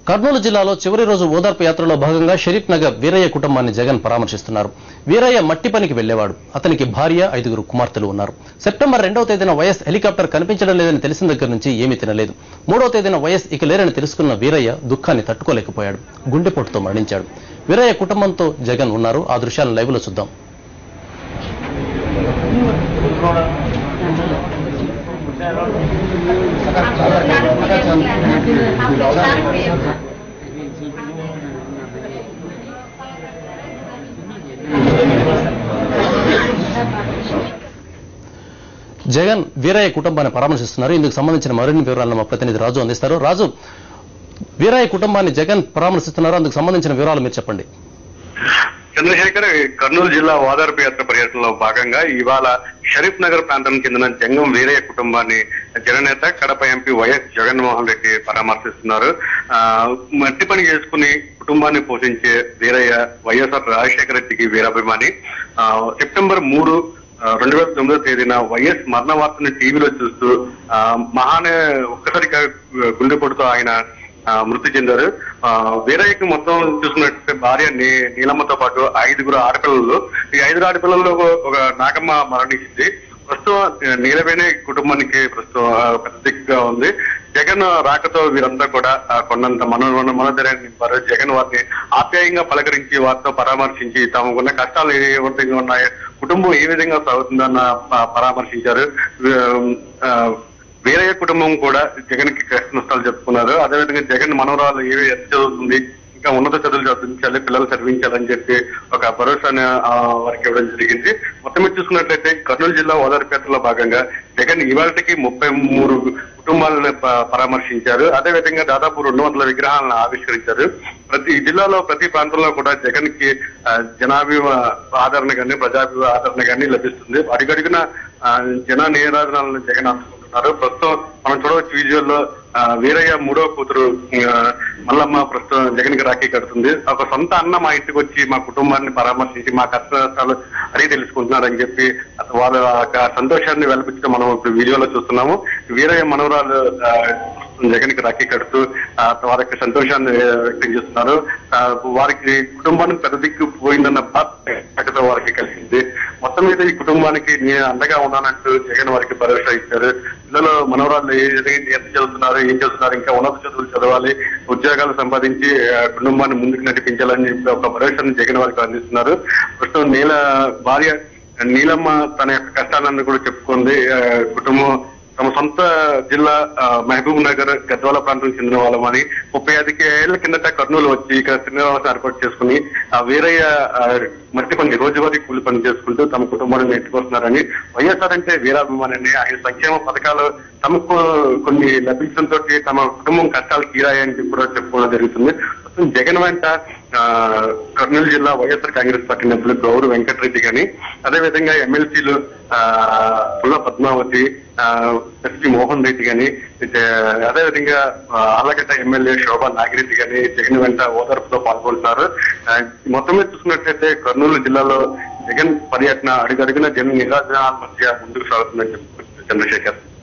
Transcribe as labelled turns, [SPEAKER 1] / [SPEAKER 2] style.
[SPEAKER 1] కర్నూలు జిల్లాలో చివరి రోజు ఓదార్పు యాత్రలో భాగంగా షరీఫ్ నగర్ వీరయ్య కుటుంబాన్ని జగన్ పరామర్శిస్తున్నారు వీరయ్య మట్టి పనికి వెళ్లేవాడు అతనికి భార్య ఐదుగురు కుమార్తెలు ఉన్నారు సెప్టెంబర్ రెండవ తేదీన వైఎస్ హెలికాప్టర్ కనిపించడం లేదని తెలిసిన దగ్గర నుంచి ఏమీ తినలేదు మూడవ తేదీన వైఎస్ ఇక లేరని తెలుసుకున్న వీరయ్య దుఃఖాన్ని తట్టుకోలేకపోయాడు గుండెపోటుతో మరణించాడు వీరయ్య కుటుంబంతో జగన్ ఉన్నారు ఆ దృశ్యాలను లైవ్ లో చూద్దాం జగన్ వీరయ్య కుటుంబాన్ని పరామర్శిస్తున్నారు ఇందుకు సంబంధించిన మరిన్ని వివరాలను మా ప్రతినిధి రాజు అందిస్తారు రాజు వీరయ్య కుటుంబాన్ని జగన్ పరామర్శిస్తున్నారు అందుకు సంబంధించిన వివరాలు మీరు చెప్పండి
[SPEAKER 2] చంద్రశేఖర్ కర్నూలు జిల్లా ఓదార్పు యాత్ర పర్యటనలో భాగంగా ఇవాళ షరీఫ్ నగర్ ప్రాంతం చెందిన జంగం వీరయ్య కుటుంబాన్ని జననేత కడప ఎంపీ వైఎస్ జగన్మోహన్ రెడ్డి పరామర్శిస్తున్నారు ఆ, మట్టి పని చేసుకుని కుటుంబాన్ని పోషించే వీరయ్య వైఎస్ఆర్ రాజశేఖర రెడ్డికి వీరాభిమాని ఆ, సెప్టెంబర్ మూడు రెండు వేల తొమ్మిదో తేదీన వైఎస్ మరణ వార్తని టీవీలో చూస్తూ ఆ, మహానే ఒక్కసారిగా గుండెపోటుతో ఆయన ఆ, మృతి చెందారు ఆ, వీరయ్యకి మొత్తం చూసుకున్నట్లయితే భార్య నీ నీలమ్మతో పాటు ఐదుగురు ఆడపిల్లలు ఈ ఐదుగురు ఆడపిల్లల్లో ఒక- ఒక నాగమ్మ మరణించింది ప్రస్తుతం ఆ, నీలవేణి కుటుంబానికి ప్రస్తుతం ఆ, పెద్ద దిక్కుగా ఉంది జగన్ రాకతో వీరంతా కూడా ఆ, కొండంత మనో మనోధైర్యాన్ని నింపారు జగన్ వారిని ఆప్యాయంగా పలకరించి వారితో పరామర్శించి తమకున్న కష్టాలు ఏ విధంగా ఉన్నాయో కుటుంబం ఏ విధంగా సాగుతుందన్న ప- పరామర్శించారు ఆ, వీరయ్య కుటుంబం కూడా జగన్ కి కష్ట నష్టాలు చెప్పుకున్నారు అదేవిధంగా జగన్ మనవరాలు ఏవి ఎంత చదువుతుంది ఇంకా ఉన్నత చదువులు చదివించాలి పిల్లలు చదివించాలని చెప్పి ఒక భరోసాని ఆ, వారికి ఇవ్వడం జరిగింది మొత్తం మీద చూసుకున్నట్లయితే కర్నూలు జిల్లా ఓదార్పేటలో భాగంగా జగన్ ఇవాళకి ముప్పై మూడు కుటుంబాలను ప- పరామర్శించారు అదేవిధంగా దాదాపు రెండు వందల విగ్రహాలను ఆవిష్కరించారు ప్రతి జిల్లాలో ప్రతి ప్రాంతంలో కూడా జగన్ కి ఆ, జనాభిమ ఆదరణ కానీ ప్రజాభిమ ఆదరణ కానీ లభిస్తుంది అడుగడుగున ఆ, జన నిరాధనాలను జగన్ అందుకుంటున్నారు ప్రస్తుతం మనం చూడవచ్చు విజువల్లో ఆ, వీరయ్య మూడో కూతురు ఆ, మల్లమ్మ ప్రస్తుతం జగన్ కి రాఖీ కడుతుంది ఒక సొంత అన్న మా ఇంటికి వచ్చి మా కుటుంబాన్ని పరామర్శించి మా కష్ట నష్టాలు అడిగి తెలుసుకుంటున్నారని చెప్పి అసలు వాళ్ళ యొక్క సంతోషాన్ని వెలిపించడం మనం ఇప్పుడు వీడియోలో చూస్తున్నాము వీరయ్య మనవరాలు ఆ, జగన్ కి రాఖీ కడుతూ ఆ, వారి యొక్క సంతోషాన్ని వ్యక్తం చేస్తున్నారు ఆ, వారికి కుటుంబానికి పెద్ద దిక్కు పోయిందన్న బాధతో వారికి కలిసింది మొత్తం మీద ఈ కుటుంబానికి నేను అండగా ఉన్నానంటూ జగన్ వారికి భరోసా ఇచ్చారు పిల్లలు మనవరాళ్ళు ఏ విధంగా ఎంత చదువుతున్నారు ఏం చదువుతున్నారు ఇంకా ఉన్నత చదువులు చదవాలి ఉద్యోగాలు సంపాదించి ఆ, కుటుంబాన్ని ముందుకు నడిపించాలని చెప్పి ఒక భరోసాను జగన్ వారికి అందిస్తున్నారు ప్రస్తుతం నీల భార్య నీలమ్మ తన యొక్క కష్టాలను కూడా చెప్పుకుంది ఆ, కుటుంబం తమ సొంత జిల్లా ఆ, మహబూబ్ నగర్ గద్వాల ప్రాంతం చెందిన వాళ్ళమని ముప్పై ఐదు ఏళ్ల కిందట కర్నూలు వచ్చి ఇక్కడ శ్రీనివాసం ఏర్పాటు చేసుకుని ఆ వీరయ్య ఆ, మట్టి పని రోజువారీ కూలి పని చేసుకుంటూ తమ కుటుంబాన్ని నెట్టుకొస్తున్నారని వైఎస్ఆర్ అంటే వీరాభిమానాన్ని ఆయన సంక్షేమ పథకాలు తమకు కొన్ని లభించడంతో తమ కుటుంబం కష్టాలు తీరాయని చెప్పి కూడా చెప్పుకోవడం జరుగుతుంది ప్రస్తుతం జగన్ వెంట ఆ, కర్నూలు జిల్లా వైఎస్ఆర్ కాంగ్రెస్ పార్టీ నేతలు గౌరవ్ వెంకటరెడ్డి గాని అదేవిధంగా ఎమ్మెల్సీలు పుల్ల పద్మావతి ఆ, ఎస్పీ మోహన్ రెడ్డి గాని ఇక అదేవిధంగా ఆ, ఆలగడ్డ ఎమ్మెల్యే శోభా నాగిరెడ్డి గాని జగన్ వెంట ఓదార్పులో పాల్గొంటున్నారు ఆ, మొత్తం మీద చూసుకున్నట్లయితే కర్నూలు జిల్లాలో జగన్ పర్యటన అడుగడుగున జన నిరాజనాల మధ్య ముందుకు సాగుతుందని చెప్పి చంద్రశేఖర్